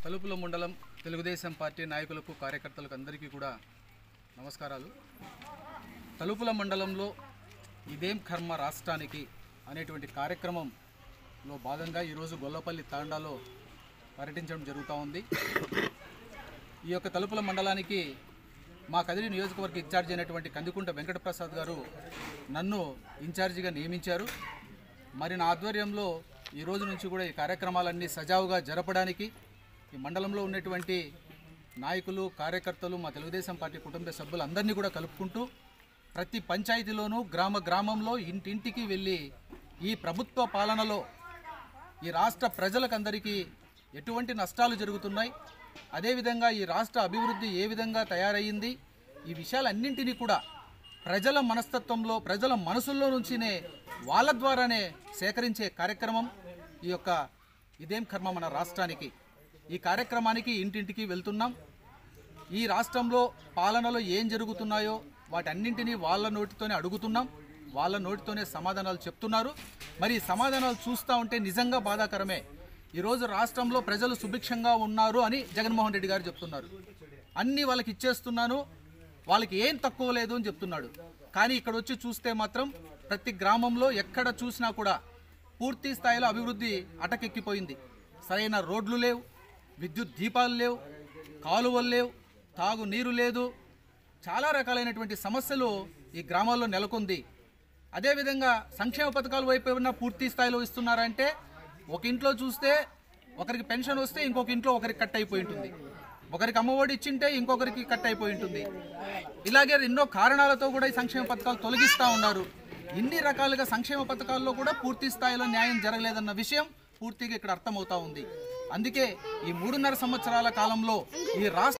తలుపుల మండలం తెలుగుదేశం పార్టీ నాయకులకు కార్యకర్తలకు అందరికీ కూడా నమస్కారాలు తలుపుల మండలంలో ఇదేం కర్మ రాష్ట్రానికి అనేటువంటి కార్యక్రమంలో భాగంగా ఈరోజు గొల్లపల్లి తాండాలో పర్యటించడం జరుగుతూ ఉంది ఈ యొక్క తలుపుల మండలానికి మా కదిరి నియోజకవర్గ ఇన్ఛార్జ్ అయినటువంటి కందికుంట వెంకటప్రసాద్ గారు నన్ను ఇన్ఛార్జిగా నియమించారు మరి నా ఆధ్వర్యంలో ఈ రోజు నుంచి కూడా ఈ కార్యక్రమాలన్నీ సజావుగా జరపడానికి ఈ మండలంలో ఉన్నటువంటి నాయకులు కార్యకర్తలు మా తెలుగుదేశం పార్టీ కుటుంబ సభ్యులందరినీ కూడా కలుపుకుంటూ ప్రతి పంచాయతీలోనూ గ్రామ గ్రామంలో ఇంటింటికి వెళ్ళి ఈ ప్రభుత్వ పాలనలో ఈ రాష్ట్ర ప్రజలకందరికీ ఎటువంటి నష్టాలు జరుగుతున్నాయి అదేవిధంగా ఈ రాష్ట్ర అభివృద్ధి ఏ విధంగా తయారయ్యింది ఈ విషయాలన్నింటినీ కూడా ప్రజల మనస్తత్వంలో ప్రజల మనసుల్లో నుంచినే వాళ్ళ ద్వారానే సేకరించే కార్యక్రమం ఈ యొక్క ఇదేం కర్మ మన రాష్ట్రానికి ఈ కార్యక్రమానికి ఇంటింటికి వెళ్తున్నాం ఈ రాష్ట్రంలో పాలనలో ఏం జరుగుతున్నాయో వాటన్నింటినీ వాళ్ళ నోటితోనే అడుగుతున్నాం వాళ్ళ నోటితోనే సమాధానాలు చెప్తున్నారు మరి ఈ సమాధానాలు చూస్తూ ఉంటే నిజంగా బాధాకరమే ఈరోజు రాష్ట్రంలో ప్రజలు సుభిక్షంగా ఉన్నారు అని జగన్మోహన్ రెడ్డి గారు చెప్తున్నారు అన్నీ వాళ్ళకి ఇచ్చేస్తున్నాను వాళ్ళకి ఏం తక్కువ లేదు అని చెప్తున్నాడు కానీ ఇక్కడ వచ్చి చూస్తే మాత్రం ప్రతి గ్రామంలో ఎక్కడ చూసినా కూడా పూర్తి స్థాయిలో అభివృద్ధి అటకెక్కిపోయింది సరైన రోడ్లు లేవు విద్యుత్ దీపాలు లేవు కాలువలు లేవు తాగు నీరు లేదు చాలా రకాలైనటువంటి సమస్యలు ఈ గ్రామాల్లో నెలకొంది అదేవిధంగా సంక్షేమ పథకాల వైపు ఏమన్నా పూర్తి స్థాయిలో ఇస్తున్నారంటే ఒక ఇంట్లో చూస్తే ఒకరికి పెన్షన్ వస్తే ఇంకొక ఇంట్లో ఒకరికి కట్ అయిపోయి ఉంటుంది ఒకరికి అమ్మఒడి ఇచ్చింటే ఇంకొకరికి కట్ అయిపోయి ఉంటుంది ఇలాగే ఎన్నో కారణాలతో కూడా ఈ సంక్షేమ పథకాలు తొలగిస్తూ ఉన్నారు ఇన్ని రకాలుగా సంక్షేమ పథకాల్లో కూడా పూర్తి స్థాయిలో న్యాయం జరగలేదన్న విషయం పూర్తిగా ఇక్కడ అర్థమవుతా ఉంది అందుకే ఈ మూడున్నర సంవత్సరాల కాలంలో ఈ రాష్ట్ర